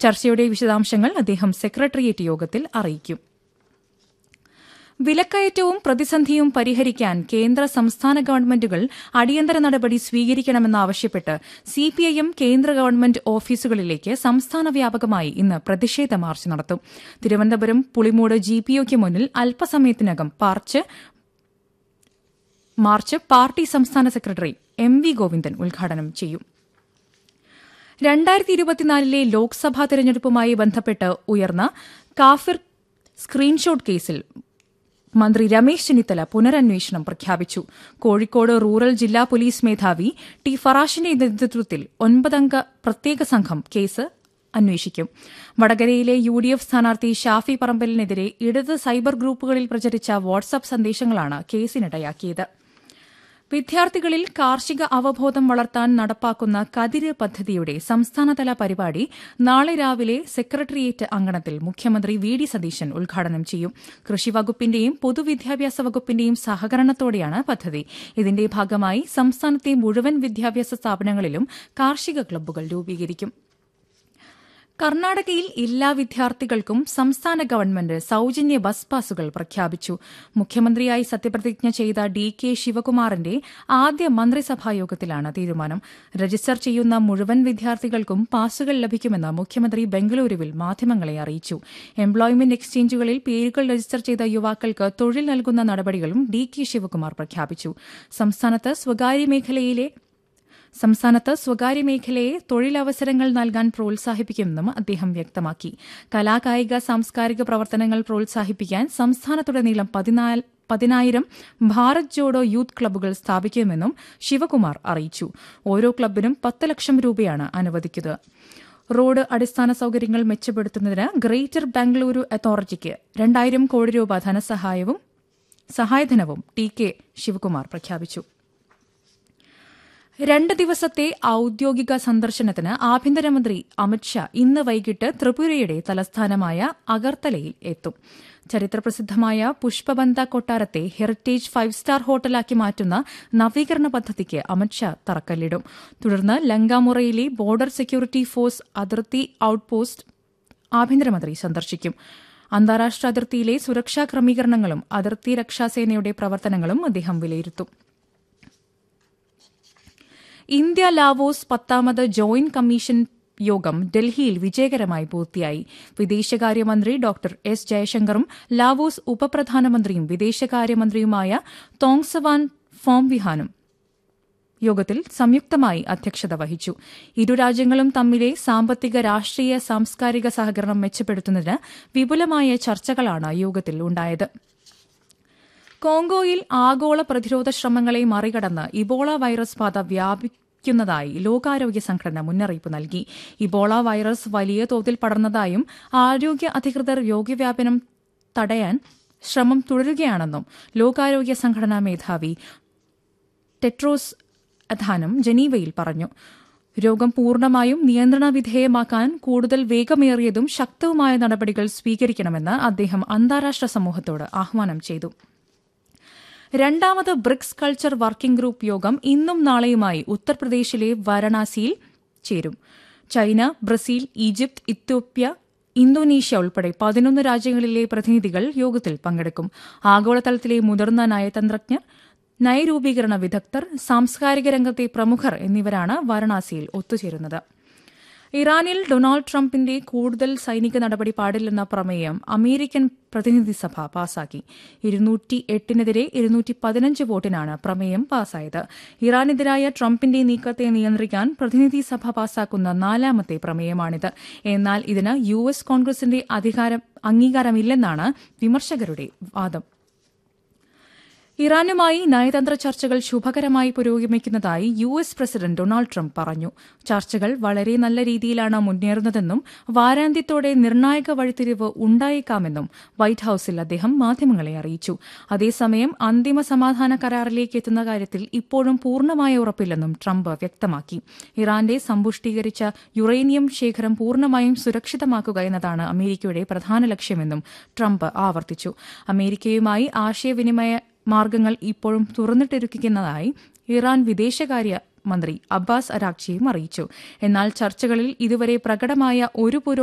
ചർച്ചയുടെ വിശദാംശങ്ങൾ അദ്ദേഹം സെക്രട്ടേറിയറ്റ് യോഗത്തിൽ അറിയിക്കും വിലക്കയറ്റവും പ്രതിസന്ധിയും പരിഹരിക്കാൻ കേന്ദ്ര സംസ്ഥാന ഗവൺമെന്റുകൾ അടിയന്തര നടപടി സ്വീകരിക്കണമെന്നാവശ്യപ്പെട്ട് സിപിഐഎം കേന്ദ്ര ഗവൺമെന്റ് ഓഫീസുകളിലേക്ക് സംസ്ഥാന വ്യാപകമായി ഇന്ന് പ്രതിഷേധ മാർച്ച് നടത്തും തിരുവനന്തപുരം പുളിമൂട് ജിപിഒയ്ക്ക് മുന്നിൽ അല്പസമയത്തിനകം പാർച്ച് മാർച്ച് പാർട്ടി സംസ്ഥാന സെക്രട്ടറി എം വി ഗോവിന്ദൻ ഉദ്ഘാടനം ചെയ്യും രണ്ടായിരത്തി ഇരുപത്തിനാലിലെ ലോക്സഭാ തെരഞ്ഞെടുപ്പുമായി ബന്ധപ്പെട്ട് ഉയർന്ന കാഫിർ സ്ക്രീൻഷോട്ട് കേസിൽ മന്ത്രി രമേശ് ചെന്നിത്തല പുനരന്വേഷണം പ്രഖ്യാപിച്ചു കോഴിക്കോട് റൂറൽ ജില്ലാ പോലീസ് മേധാവി ടി ഫറാഷിന്റെ നേതൃത്വത്തിൽ ഒൻപതംഗ പ്രത്യേക സംഘം കേസ് അന്വേഷിക്കും വടകരയിലെ യു ഡി എഫ് സ്ഥാനാർത്ഥി ഷാഫി പറമ്പലിനെതിരെ ഇടത് സൈബർ ഗ്രൂപ്പുകളിൽ പ്രചരിച്ച വാട്സ്ആപ്പ് സന്ദേശങ്ങളാണ് കേസിനിടയാക്കിയത് വിദ്യാർത്ഥികളിൽ കാർഷിക അവബോധം വളർത്താൻ നടപ്പാക്കുന്ന കതിര് പദ്ധതിയുടെ സംസ്ഥാനതല പരിപാടി നാളെ രാവിലെ സെക്രട്ടേറിയറ്റ് അങ്കണത്തിൽ മുഖ്യമന്ത്രി വി ഡി സതീശൻ ഉദ്ഘാടനം ചെയ്യും കൃഷിവകുപ്പിന്റെയും പൊതുവിദ്യാഭ്യാസ വകുപ്പിന്റെയും സഹകരണത്തോടെയാണ് പദ്ധതി ഇതിന്റെ ഭാഗമായി സംസ്ഥാനത്തെ മുഴുവൻ വിദ്യാഭ്യാസ സ്ഥാപനങ്ങളിലും കാർഷിക ക്ലബ്ബുകൾ രൂപീകരിക്കും കർണാടകയിൽ എല്ലാ വിദ്യാർത്ഥികൾക്കും സംസ്ഥാന ഗവൺമെന്റ് സൌജന്യ ബസ് പാസുകൾ പ്രഖ്യാപിച്ചു മുഖ്യമന്ത്രിയായി സത്യപ്രതിജ്ഞ ചെയ്ത ഡി കെ ശിവകുമാറിന്റെ ആദ്യ മന്ത്രിസഭാ യോഗത്തിലാണ് തീരുമാനം രജിസ്റ്റർ ചെയ്യുന്ന മുഴുവൻ വിദ്യാർത്ഥികൾക്കും പാസുകൾ ലഭിക്കുമെന്ന് മുഖ്യമന്ത്രി ബംഗളൂരുവിൽ മാധ്യമങ്ങളെ അറിയിച്ചു എംപ്ലോയ്മെന്റ് എക്സ്ചേഞ്ചുകളിൽ പേരുകൾ രജിസ്റ്റർ ചെയ്ത യുവാക്കൾക്ക് തൊഴിൽ നൽകുന്ന നടപടികളും ഡി കെ ശിവകുമാർ പ്രഖ്യാപിച്ചു സംസ്ഥാനത്ത് സ്വകാര്യ മേഖലയിലെ സംസ്ഥാനത്ത് സ്വകാര്യ മേഖലയെ തൊഴിലവസരങ്ങൾ നൽകാൻ പ്രോത്സാഹിപ്പിക്കുമെന്നും അദ്ദേഹം വ്യക്തമാക്കി കലാകായിക സാംസ്കാരിക പ്രവർത്തനങ്ങൾ പ്രോത്സാഹിപ്പിക്കാൻ സംസ്ഥാനത്തുടനീളം പതിനായിരം ഭാരത് ജോഡോ യൂത്ത് ക്ലബ്ബുകൾ സ്ഥാപിക്കുമെന്നും ശിവകുമാർ അറിയിച്ചു ഓരോ ക്ലബിനും പത്ത് ലക്ഷം രൂപയാണ് അനുവദിക്കുന്നത് റോഡ് അടിസ്ഥാന സൌകര്യങ്ങൾ മെച്ചപ്പെടുത്തുന്നതിന് ഗ്രേറ്റർ ബംഗളൂരു അതോറിറ്റിക്ക് രണ്ടായിരം കോടി രൂപ ധനസഹായവും സഹായധനവും ടി കെ ശിവകുമാർ പ്രഖ്യാപിച്ചു രണ്ട് ദിവസത്തെ ഔദ്യോഗിക സന്ദർശനത്തിന് ആഭ്യന്തരമന്ത്രി അമിത്ഷാ ഇന്ന് വൈകിട്ട് ത്രിപുരയുടെ തലസ്ഥാനമായ അഗർത്തലയിൽ എത്തും ചരിത്രപ്രസിദ്ധമായ പുഷ്പബന്ത കൊട്ടാരത്തെ ഹെറിറ്റേജ് ഫൈവ് സ്റ്റാർ ഹോട്ടലാക്കി മാറ്റുന്ന നവീകരണ പദ്ധതിക്ക് അമിത്ഷാ തറക്കല്ലിടും തുടർന്ന് ലങ്കാമുറയിലെ ബോർഡർ സെക്യൂരിറ്റി ഫോഴ്സ് അതിർത്തി ഔട്ട്പോസ്റ്റ് ആഭ്യന്തരമന്ത്രി സന്ദർശിക്കും അന്താരാഷ്ട്ര അതിർത്തിയിലെ സുരക്ഷാ ക്രമീകരണങ്ങളും അതിർത്തി രക്ഷാസേനയുടെ പ്രവർത്തനങ്ങളും അദ്ദേഹം വിലയിരുത്തും ഇന്ത്യ ലാവോസ് പത്താമത് ജോയിന്റ് കമ്മീഷൻ യോഗം ഡൽഹിയിൽ വിജയകരമായി പൂർത്തിയായി വിദേശകാര്യമന്ത്രി ഡോക്ടർ എസ് ജയശങ്കറും ലാവോസ് ഉപപ്രധാനമന്ത്രിയും വിദേശകാര്യമന്ത്രിയുമായ തോങ്സവാൻ ഫോംവിഹാനും യോഗത്തിൽ സംയുക്തമായി അധ്യക്ഷത വഹിച്ചു ഇരു രാജ്യങ്ങളും തമ്മിലെ സാമ്പത്തിക രാഷ്ട്രീയ സാംസ്കാരിക സഹകരണം മെച്ചപ്പെടുത്തുന്നതിന് വിപുലമായ ചർച്ചകളാണ് യോഗത്തിൽ ഉണ്ടായത് കോങ്കോയിൽ ആഗോള പ്രതിരോധ ശ്രമങ്ങളെ മറികടന്ന് ഇബോള വൈറസ് ബാധ വ്യാപിക്കുന്നതായി ലോകാരോഗ്യ സംഘടന മുന്നറിയിപ്പ് നൽകി ഇബോള വൈറസ് വലിയ തോതിൽ പടർന്നതായും ആരോഗ്യ അധികൃതർ രോഗവ്യാപനം തടയാൻ ശ്രമം തുടരുകയാണെന്നും ലോകാരോഗ്യ സംഘടനാ മേധാവി ടെട്രോസ് അധാനം ജനീവയിൽ പറഞ്ഞു രോഗം പൂർണ്ണമായും നിയന്ത്രണ വിധേയമാക്കാൻ കൂടുതൽ വേഗമേറിയതും ശക്തവുമായ നടപടികൾ സ്വീകരിക്കണമെന്ന് അദ്ദേഹം അന്താരാഷ്ട്ര സമൂഹത്തോട് ആഹ്വാനം ചെയ്തു രണ്ടാമത് ബ്രിക്സ് കൾച്ചർ വർക്കിംഗ് ഗ്രൂപ്പ് യോഗം ഇന്നും നാളെയുമായി ഉത്തർപ്രദേശിലെ വാരണാസിയിൽ ചേരും China Brazil Egypt Ethiopia Indonesia ഉൾപ്പെടെ പതിനൊന്ന് രാജ്യങ്ങളിലെ പ്രതിനിധികൾ യോഗത്തിൽ പങ്കെടുക്കും ആഗോളതലത്തിലെ മുതിർന്ന നയതന്ത്രജ്ഞർ നയരൂപീകരണ വിദഗ്ധർ സാംസ്കാരിക രംഗത്തെ പ്രമുഖർ എന്നിവരാണ് വാരണാസിയിൽ ഒത്തുചേരുന്നത് ഇറാനിൽ ഡൊണാൾഡ് ട്രംപിന്റെ കൂടുതൽ സൈനിക നടപടി പാടില്ലെന്ന പ്രമേയം അമേരിക്കൻ പ്രതിനിധിസഭ പാസാക്കി ഇരുന്നൂറ്റി എട്ടിനെതിരെ ഇരുന്നൂറ്റി പതിനഞ്ച് വോട്ടിനാണ് പ്രമേയം പാസായത് ഇറാനെതിരായ ട്രംപിന്റെ നീക്കത്തെ നിയന്ത്രിക്കാൻ പ്രതിനിധിസഭ പാസാക്കുന്ന നാലാമത്തെ പ്രമേയമാണിത് എന്നാൽ ഇതിന് യു എസ് കോൺഗ്രസിന്റെ അധികാരം അംഗീകാരമില്ലെന്നാണ് വിമർശകരുടെ വാദം ഇറാനുമായി നയതന്ത്ര ചർച്ചകൾ ശുഭകരമായി പുരോഗമിക്കുന്നതായി U S president Donald Trump പറഞ്ഞു ചർച്ചകൾ വളരെ നല്ല രീതിയിലാണ് മുന്നേറുന്നതെന്നും വാരാന്ത്യത്തോടെ നിർണായക വഴിത്തിരിവ് ഉണ്ടായേക്കാമെന്നും വൈറ്റ് ഹൌസിൽ അദ്ദേഹം മാധ്യമങ്ങളെ അറിയിച്ചു അതേസമയം അന്തിമ സമാധാന കരാറിലേക്ക് എത്തുന്ന കാര്യത്തിൽ ഇപ്പോഴും പൂർണ്ണമായ ഉറപ്പില്ലെന്നും ട്രംപ് വ്യക്തമാക്കി ഇറാന്റെ സമ്പുഷ്ടീകരിച്ച യുറേനിയം ശേഖരം പൂർണ്ണമായും സുരക്ഷിതമാക്കുക എന്നതാണ് അമേരിക്കയുടെ പ്രധാന ലക്ഷ്യമെന്നും ട്രംപ് ആവർത്തിച്ചു അമേരിക്കയുമായി ആശയവിനിമയ മാർഗങ്ങൾ ഇപ്പോഴും തുറന്നിട്ടിരിക്കുന്നതായി ഇറാൻ വിദേശകാര്യ മന്ത്രി അബ്ബാസ് അരാക്ചിയും അറിയിച്ചു എന്നാൽ ചർച്ചകളിൽ ഇതുവരെ പ്രകടമായ ഒരു